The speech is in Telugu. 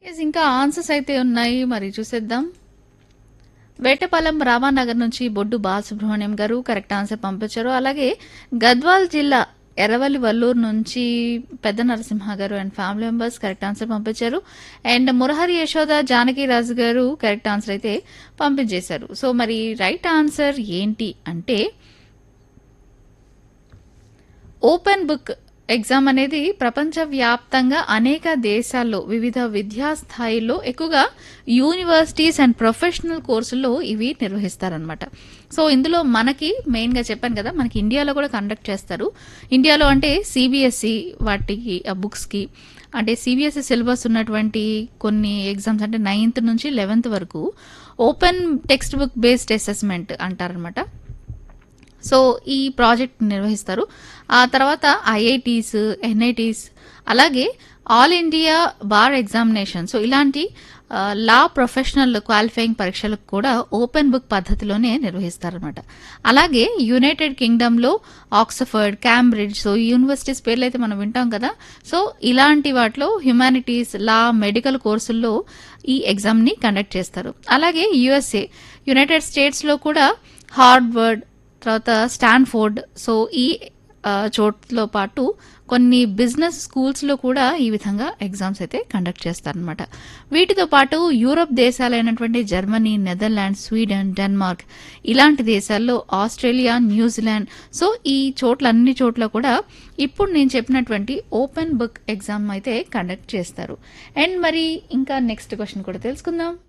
ఎస్ ఇంకా ఆన్సర్స్ అయితే ఉన్నాయి మరి చూసేద్దాం వేటపాలెం రామానగర్ నుంచి బొడ్డు బాలసుబ్రహ్మణ్యం గారు కరెక్ట్ ఆన్సర్ పంపించారు అలాగే గద్వాల్ జిల్లా ఎర్రవల్లి వల్లూరు నుంచి పెద్ద నరసింహ గారు and family members correct answer పంపించారు అండ్ మురహరి యశోద జానకి రాజు గారు కరెక్ట్ ఆన్సర్ అయితే పంపించేశారు సో మరి రైట్ ఆన్సర్ ఏంటి అంటే ఓపెన్ బుక్ ఎగ్జామ్ అనేది ప్రపంచవ్యాప్తంగా అనేక దేశాల్లో వివిధ విద్యా స్థాయిల్లో ఎక్కువగా యూనివర్సిటీస్ అండ్ ప్రొఫెషనల్ కోర్సుల్లో ఇవి నిర్వహిస్తారనమాట సో ఇందులో మనకి మెయిన్గా చెప్పాను కదా మనకి ఇండియాలో కూడా కండక్ట్ చేస్తారు ఇండియాలో అంటే సిబిఎస్ఈ వాటికి ఆ బుక్స్కి అంటే సిబిఎస్ఈ సిలబస్ ఉన్నటువంటి కొన్ని ఎగ్జామ్స్ అంటే నైన్త్ నుంచి లెవెన్త్ వరకు open text book based assessment అంటారనమాట సో ఈ ప్రాజెక్ట్ నిర్వహిస్తారు ఆ తర్వాత ఐఐటీస్ ఎన్ఐటీస్ అలాగే all India bar examination so ఇలాంటి ఆ, లా ప్రొఫెషనల్ క్వాలిఫైయింగ్ పరీక్షలకు కూడా ఓపెన్ బుక్ పద్ధతిలోనే నిర్వహిస్తారనమాట అలాగే యునైటెడ్ కింగ్డమ్లో ఆక్స్ఫర్డ్ క్యాంబ్రిడ్జ్ సో ఈ యూనివర్సిటీస్ పేర్లు అయితే మనం వింటాం కదా సో ఇలాంటి వాటిలో హ్యుమానిటీస్ లా మెడికల్ కోర్సుల్లో ఈ ఎగ్జామ్ని కండక్ట్ చేస్తారు అలాగే యుఎస్ఏ యునైటెడ్ స్టేట్స్లో కూడా హార్వర్డ్ తర్వాత స్టాన్ఫోర్డ్ సో ఈ ఆ, చోట్ల పాటు కొన్ని బిజినెస్ స్కూల్స్లో కూడా ఈ విధంగా ఎగ్జామ్స్ అయితే కండక్ట్ చేస్తారనమాట వీటితో పాటు యూరప్ దేశాలైనటువంటి జర్మనీ నెదర్లాండ్స్ స్వీడన్ డెన్మార్క్ ఇలాంటి దేశాల్లో ఆస్ట్రేలియా న్యూజిలాండ్ సో ఈ చోట్ల అన్ని చోట్ల కూడా ఇప్పుడు నేను చెప్పినటువంటి ఓపెన్ బుక్ ఎగ్జామ్ అయితే కండక్ట్ చేస్తారు అండ్ మరి ఇంకా నెక్స్ట్ క్వశ్చన్ కూడా తెలుసుకుందాం